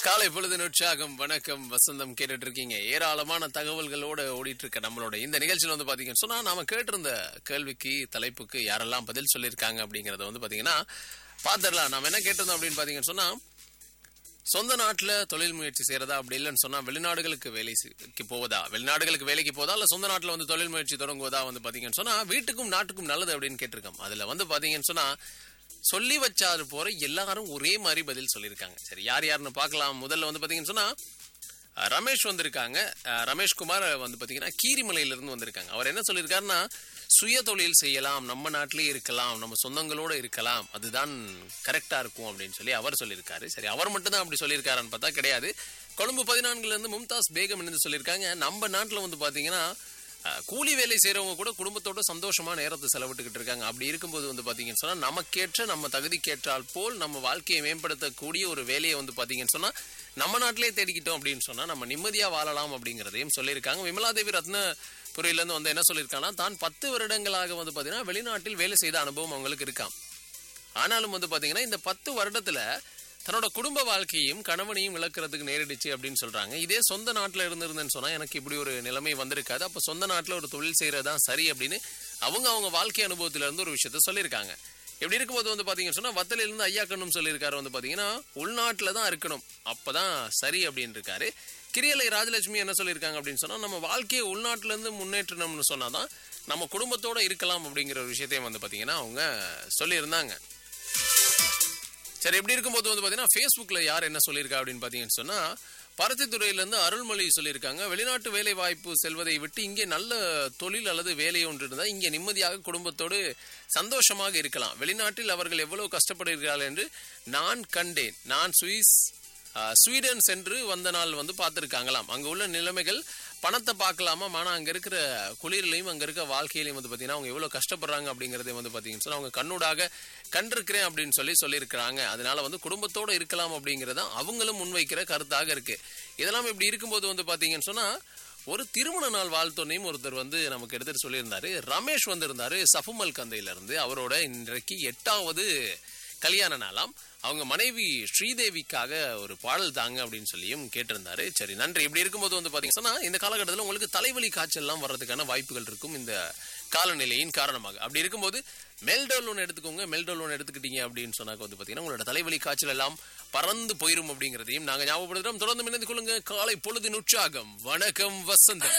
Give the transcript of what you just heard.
காலை பொழுது உற்சாகம் வணக்கம் வசந்தம் கேட்டுட்டு இருக்கீங்க ஏராளமான தகவல்களோட ஓடிட்டு இருக்க நம்மளோட இந்த நிகழ்ச்சியில் வந்து பாத்தீங்கன்னு சொன்னா நாம கேட்டிருந்த கேள்விக்கு தலைப்புக்கு யாரெல்லாம் பதில் சொல்லியிருக்காங்க அப்படிங்கறத வந்து பாத்தீங்கன்னா பாத்திரலாம் நாம என்ன கேட்டிருந்தோம் அப்படின்னு பாத்தீங்கன்னு சொன்னா சொந்த நாட்டுல தொழில் முயற்சி செய்யறதா அப்படி இல்லைன்னு சொன்னா வெளிநாடுகளுக்கு வேலைக்கு போவதா வெளிநாடுகளுக்கு வேலைக்கு போதா இல்ல சொந்த நாட்டுல வந்து தொழில் முயற்சி தொடங்குவதா வந்து பாத்தீங்கன்னு சொன்னா வீட்டுக்கும் நாட்டுக்கும் நல்லது அப்படின்னு கேட்டிருக்கோம் அதுல வந்து பாத்தீங்கன்னு சொன்னா சொல்லி வச்சாரு போற எல்லாரும் ஒரே மாதிரி பதில் சொல்லியிருக்காங்க சரி யார் யாருன்னு பார்க்கலாம் முதல்ல வந்து பாத்தீங்கன்னு சொன்னா அஹ், ரமேஷ் வந்திருக்காங்க அஹ், ரமேஷ்குமார் வந்து பாத்தீங்கன்னா கீரிமலையில இருந்து வந்திருக்காங்க அவர் என்ன சொல்லியிருக்காருன்னா சுய தொழில் செய்யலாம் நம்ம நாட்டிலே இருக்கலாம் நம்ம சொந்தங்களோட இருக்கலாம் அதுதான் கரெக்டா இருக்கும் அப்படின்னு சொல்லி அவர் சொல்லியிருக்காரு சரி அவர் மட்டும் தான் அப்படி சொல்லியிருக்காருன்னு பார்த்தா கிடையாது கொழும்பு பதினான்குல இருந்து மும்தாஸ் பேகம் என்று சொல்லியிருக்காங்க நம்ம நாட்டுல வந்து பாத்தீங்கன்னா அஹ், கூலி வேலை செய்றவங்க கூட குடும்பத்தோட சந்தோஷமா நேரத்தை செலவிட்டுக்கிட்டு இருக்காங்க அப்படி இருக்கும்போது வந்து பாத்தீங்கன்னு சொன்னா நமக்கேற்ற நம்ம தகுதிக்கேற்றால் போல் நம்ம வாழ்க்கையை மேம்படுத்தக்கூடிய ஒரு வேலையை வந்து பாத்தீங்கன்னு சொன்னா நம்ம நாட்டிலே தேடிக்கிட்டோம் அப்படின்னு சொன்னா நம்ம நிம்மதியா வாழலாம் அப்படிங்கிறதையும் சொல்லியிருக்காங்க விமலாதேவி ரத்னபுரியில இருந்து வந்து என்ன சொல்லியிருக்காங்கன்னா தான் பத்து வருடங்களாக வந்து பாத்தீங்கன்னா வெளிநாட்டில் வேலை செய்த அனுபவம் அவங்களுக்கு இருக்காம் ஆனாலும் வந்து பாத்தீங்கன்னா இந்த பத்து வருடத்துல தன்னோட குடும்ப வாழ்க்கையும் கணவனையும் இழக்கிறதுக்கு நேரிடுச்சு அப்படின்னு சொல்றாங்க இதே சொந்த நாட்டுல இருந்திருந்தேன்னு சொன்னா எனக்கு இப்படி ஒரு நிலைமை வந்திருக்காது அப்ப சொந்த நாட்டுல ஒரு தொழில் செய்யறதுதான் சரி அப்படின்னு அவங்க அவங்க வாழ்க்கை அனுபவத்துல இருந்து ஒரு விஷயத்த சொல்லியிருக்காங்க இப்படி இருக்கும்போது வந்து பாத்தீங்கன்னு சொன்னா வத்தலில இருந்து ஐயா கண்ணும் சொல்லியிருக்காரு வந்து பாத்தீங்கன்னா உள்நாட்டுல தான் இருக்கணும் அப்பதான் சரி அப்படின்னு இருக்காரு கிரியலை ராஜலட்சுமி என்ன சொல்லியிருக்காங்க அப்படின்னு சொன்னா நம்ம வாழ்க்கையை உள்நாட்டுல இருந்து முன்னேற்றணும்னு சொன்னாதான் நம்ம குடும்பத்தோட இருக்கலாம் அப்படிங்கிற ஒரு விஷயத்தையும் வந்து பாத்தீங்கன்னா அவங்க சொல்லியிருந்தாங்க சரி எப்படி இருக்கும்போது வந்து பாத்தீங்கன்னா ஃபேஸ்புக்ல யார் என்ன சொல்லியிருக்கா அப்படின்னு பாத்தீங்கன்னு சொன்னா பருத்தித்துறையில இருந்து அருள்மொழி சொல்லியிருக்காங்க வெளிநாட்டு வேலை வாய்ப்பு செல்வதை விட்டு இங்கே நல்ல தொழில் அல்லது வேலை ஒன்று இருந்தால் இங்கே நிம்மதியாக குடும்பத்தோடு சந்தோஷமாக இருக்கலாம் வெளிநாட்டில் அவர்கள் எவ்வளவு கஷ்டப்படுகிறார்கள் என்று நான் கண்டேன் நான் சுவிஸ் ஆஹ், ஸ்வீடன் சென்று வந்த நாள் வந்து பார்த்துருக்காங்களாம் அங்க உள்ள நிலைமைகள் பணத்தை பார்க்கலாமா ஆனா அங்க இருக்கிற குளிர்லையும் அங்க இருக்க வாழ்க்கையிலையும் வந்து பாத்தீங்கன்னா அவங்க எவ்வளவு கஷ்டப்படுறாங்க அப்படிங்கறதை வந்து பாத்தீங்கன்னு சொன்னா அவங்க கண்ணூடாக கண்டிருக்கிறேன் அப்படின்னு சொல்லி சொல்லியிருக்கிறாங்க அதனால வந்து குடும்பத்தோட இருக்கலாம் அப்படிங்கறத அவங்களும் முன்வைக்கிற கருத்தாக இருக்கு இதெல்லாம் இப்படி இருக்கும்போது வந்து பாத்தீங்கன்னு சொன்னா ஒரு திருமண நாள் வாழ்த்தோனையும் ஒருத்தர் வந்து நமக்கு எடுத்துட்டு சொல்லியிருந்தாரு ரமேஷ் வந்திருந்தாரு சஃபுமல் கந்தையில இருந்து அவரோட இன்றைக்கு எட்டாவது கல்யாண நாளாம் அவங்க மனைவி ஸ்ரீதேவிக்காக ஒரு பாடல் தாங்க அப்படின்னு சொல்லியும் கேட்டிருந்தாரு சரி நன்றி இப்படி இருக்கும்போது வந்து பாத்தீங்கன்னா சொன்னா, இந்த காலகட்டத்தில் உங்களுக்கு தலைவலி காய்ச்சல் எல்லாம் வர்றதுக்கான வாய்ப்புகள் இருக்கும் இந்த காலநிலையின் காரணமாக அப்படி இருக்கும்போது மெல்டோல் ஒன்று எடுத்துக்கோங்க மெல்டோல் ஒன்று எடுத்துக்கிட்டீங்க அப்படின்னு சொன்னாக்க வந்து பாத்தீங்கன்னா உங்களோட தலைவலி காய்ச்சல் எல்லாம் பறந்து போயிரும் அப்படிங்கிறதையும் நாங்க ஞாபகப்படுத்துறோம் தொடர்ந்து இணைந்து கொள்ளுங்க காலை பொழுதின் உற்சாகம் வணக்கம் வசந்தம்